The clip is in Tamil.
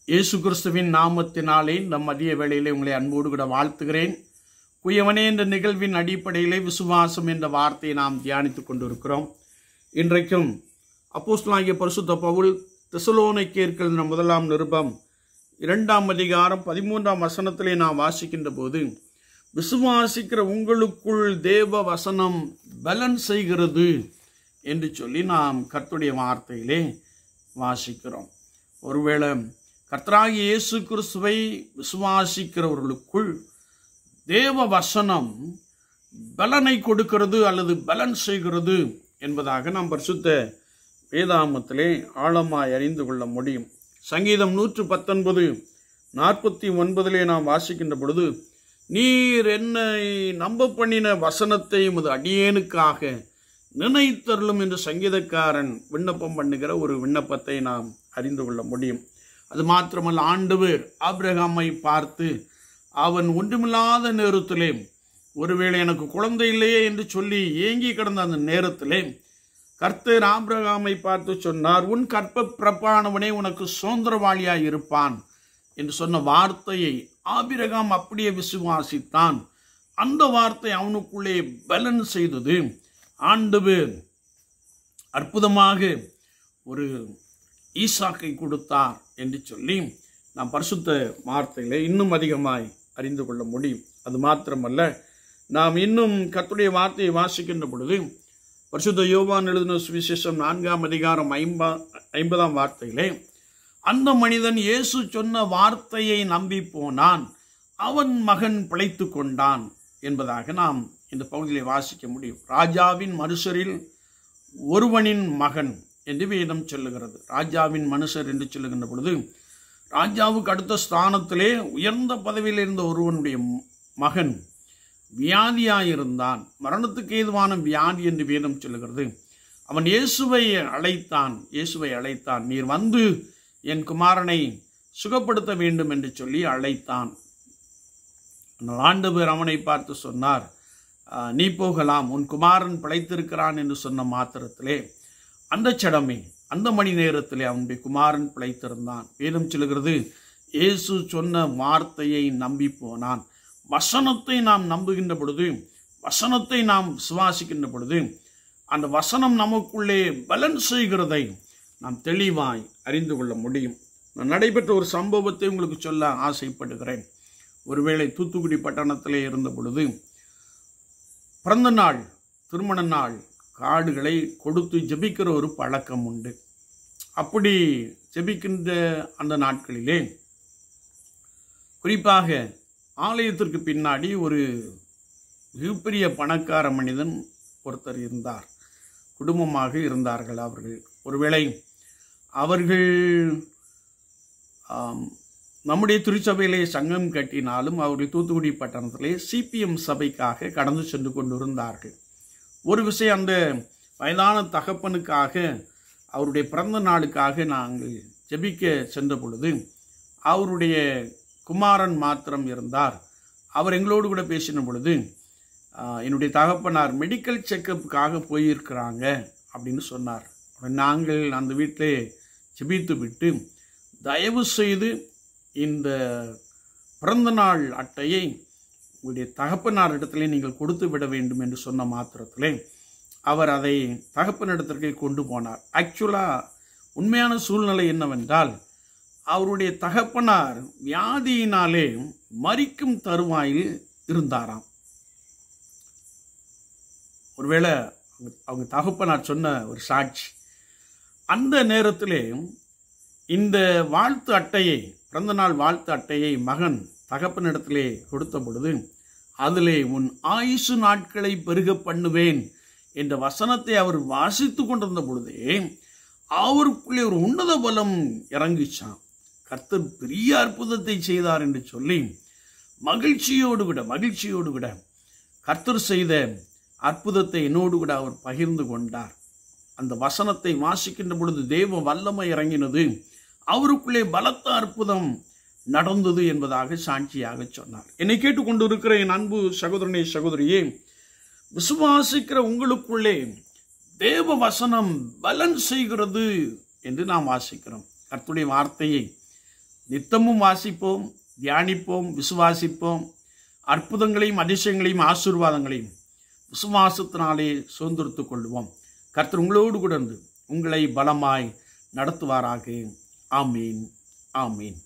இயேசு கிறிஸ்துவின் நாமத்தினாலே இந்த மதிய வேளையிலே உங்களை அன்போடு கூட வாழ்த்துகிறேன் குயவனே என்ற நிகழ்வின் அடிப்படையிலே விசுவாசம் என்ற வார்த்தையை நாம் தியானித்துக் கொண்டிருக்கிறோம் இன்றைக்கும் அப்போஸ்தலனாகிய பரிசுத்த பவுல் தெசலோனிக்கேயர்கள் என்ற முதலாம் நிருபம் இரண்டாம் அதிகாரம் பதிமூன்றாம் வசனத்திலே நாம் வாசிக்கின்ற போது விசுவாசிக்கிற உங்களுக்குள் தேவ வசனம் பலன் செய்கிறது என்று சொல்லி நாம் கர்த்தருடைய வார்த்தையிலே வாசிக்கிறோம் ஒருவேளை கர்த்தராகிய இயேசு கிறிஸ்துவை விசுவாசிக்கிறவர்களுக்குள் தேவ வசனம் பலனை கொடுக்கிறது அல்லது பலன் செய்கிறது என்பதாக நாம் பரிசுத்த வேதாமத்திலே ஆழமாய் அறிந்து கொள்ள முடியும் சங்கீதம் நூற்று பத்தொன்பது நாற்பத்தி ஒன்பதிலே நாம் வாசிக்கின்ற பொழுது நீர் என்னை நம்ப பண்ணின வசனத்தை உமது அடியேனுக்காக நினைத்தருளும் என்று சங்கீதக்காரன் விண்ணப்பம் பண்ணுகிற ஒரு விண்ணப்பத்தை நாம் அறிந்து கொள்ள முடியும் அது மாத்திரமல்ல ஆண்டவர் ஆபிரகாமை பார்த்து அவன் ஒன்றுமில்லாத நேரத்திலே ஒருவேளை எனக்கு குழந்தை இல்லையே என்று சொல்லி ஏங்கி கிடந்த அந்த நேரத்திலே கர்த்தர் ஆபிரகாமை பார்த்து சொன்னார் உன் கற்ப பிரப்பானவனே உனக்கு சுதந்திரவாளியாய் இருப்பான் என்று சொன்ன வார்த்தையை ஆபிரகாம் அப்படியே விசுவாசித்தான் அந்த வார்த்தை அவனுக்குள்ளே பலன் செய்தது ஆண்டவர் அற்புதமாக ஒரு ஈசாக்கை கொடுத்தார் என்று சொல்லி நாம் பரிசுத்த வார்த்தையில இன்னும் அதிகமாய் அறிந்து கொள்ள முடியும் அது மாத்திரமல்ல நாம் இன்னும் கர்த்தருடைய வார்த்தையை வாசிக்கின்ற பொழுது பரிசுத்த யோவான் எழுதின சுவிசேஷம் நான்காம் அதிகாரம் ஐம்பா ஐம்பதாம் வார்த்தையிலே அந்த மனிதன் இயேசு சொன்ன வார்த்தையை நம்பி போனான் அவன் மகன் பிழைத்து கொண்டான் என்பதாக நாம் இந்த பகுதியிலே வாசிக்க முடியும் ராஜாவின் மனுஷரில் ஒருவனின் மகன் என்று வேதம் சொல்லுகிறது ராஜாவின் மனுஷர் என்று சொல்லுகின்ற பொழுது ராஜாவுக்கு அடுத்த ஸ்தானத்திலே உயர்ந்த பதவியில் இருந்த ஒருவனுடைய மகன் வியாதியாயிருந்தான் மரணத்துக்கு ஏதுவான வியாதி என்று வேதம் சொல்லுகிறது அவன் இயேசுவை அழைத்தான் இயேசுவை அழைத்தான் நீர் வந்து என் குமாரனை சுகப்படுத்த வேண்டும் என்று சொல்லி அழைத்தான் ஆனால் ஆண்டவர் அவனை பார்த்து சொன்னார் "ஆஹ், நீ போகலாம் உன் குமாரன் பிழைத்திருக்கிறான் என்று சொன்ன மாத்திரத்திலே அந்த சடமே அந்த மணி நேரத்திலே அவனுடைய குமாரன் பிழைத்திருந்தான் வேதம் சொல்லுகிறது இயேசு சொன்ன வார்த்தையை நம்பி போனான் வசனத்தை நாம் நம்புகின்ற பொழுது வசனத்தை நாம் சுவாசிக்கின்ற பொழுது அந்த வசனம் நமக்குள்ளே பலன் செய்கிறதை நாம் தெளிவாய் அறிந்து கொள்ள முடியும் நான் நடைபெற்ற ஒரு சம்பவத்தை உங்களுக்கு சொல்ல ஆசைப்படுகிறேன் ஒருவேளை தூத்துக்குடி பட்டணத்திலே இருந்த பொழுது பிறந்த நாள் திருமண நாள் கார்டுகளை கொடுத்து ஜெபிக்கிற ஒரு பழக்கம் உண்டு அப்படி ஜெபிக்கின்ற அந்த நாட்களிலே குறிப்பாக ஆலயத்திற்கு பின்னாடி ஒரு மிகப்பெரிய பணக்கார மனிதன் ஒருத்தர் இருந்தார் குடும்பமாக இருந்தார்கள் அவர்கள் ஒருவேளை அவர்கள் ஆம், நம்முடைய திருச்சபையிலே சங்கம் கட்டினாலும் அவர்கள் தூத்துக்குடி பட்டணத்திலே சிபிஎம் சபைக்காக கடந்து சென்று கொண்டிருந்தார்கள் ஒரு விஷயம் அந்த வயதான தகப்பனுக்காக அவருடைய பிறந்த நாளுக்காக நாங்கள் ஜெபிக்க சென்ற பொழுது அவருடைய குமாரன் மாத்திரம் இருந்தார் அவர் எங்களோடு கூட பேசின பொழுது "ஆஹ், என்னுடைய தகப்பனார் மெடிக்கல் செக்கப்புக்காக போயிருக்கிறாங்க அப்படின்னு சொன்னார் உடனே நாங்கள் அந்த வீட்டிலே ஜெபித்து விட்டு தயவு செய்து இந்த பிறந்த நாள் அட்டையை உங்களுடைய தகப்பனார் இடத்திலே நீங்கள் கொடுத்து விட வேண்டும் என்று சொன்ன மாத்திரத்திலே அவர் அதை தகப்பனிடத்திற்கு கொண்டு போனார் ஆக்சுவலாக உண்மையான சூழ்நிலை என்னவென்றால் அவருடைய தகப்பனார் வியாதியினாலே மரிக்கும் தருவாயில் இருந்தாராம் ஒருவேளை அவங்க- அவங்க தகப்பனார் சொன்ன ஒரு சாட்சி அந்த நேரத்திலே இந்த வாழ்த்து அட்டையை பிறந்தநாள் வாழ்த்து அட்டையை மகன் தகப்பனிடத்திலே கொடுத்த பொழுது அதிலே உன் ஆயுசு நாட்களை பெருக பண்ணுவேன் என்ற வசனத்தை அவர் வாசித்து கொண்டிருந்த பொழுதே அவருக்குள்ளே ஒரு உன்னத பலம் இறங்கிச்சான் கர்த்தர் பெரிய அற்புதத்தை செய்தார் என்று சொல்லி மகிழ்ச்சியோடு கூட மகிழ்ச்சியோடு கூட கர்த்தர் செய்த அற்புதத்தை என்னோடு கூட அவர் பகிர்ந்து கொண்டார் அந்த வசனத்தை வாசிக்கின்ற பொழுது தேவ வல்லமை இறங்கினது அவருக்குள்ளே பலத்த அற்புதம் நடந்தது என்பதாக சாட்சியாக சொன்னார் என்னை கேட்டுக்கொண்டிருக்கிற என் அன்பு சகோதரனே சகோதரியே விசுவாசிக்கிற உங்களுக்குள்ளே தேவ வசனம் பலன் செய்கிறது என்று நாம் வாசிக்கிறோம் கர்த்தருடைய வார்த்தையை நித்தமும் வாசிப்போம் தியானிப்போம் விசுவாசிப்போம் அற்புதங்களையும் அதிசயங்களையும் ஆசீர்வாதங்களையும் விசுவாசத்தினாலே சுதந்திரத்துக் கொள்வோம் கர்த்தர் உங்களோடு கூட இருந்து உங்களை பலமாய் நடத்துவாராக ஆமீன் ஆமீன்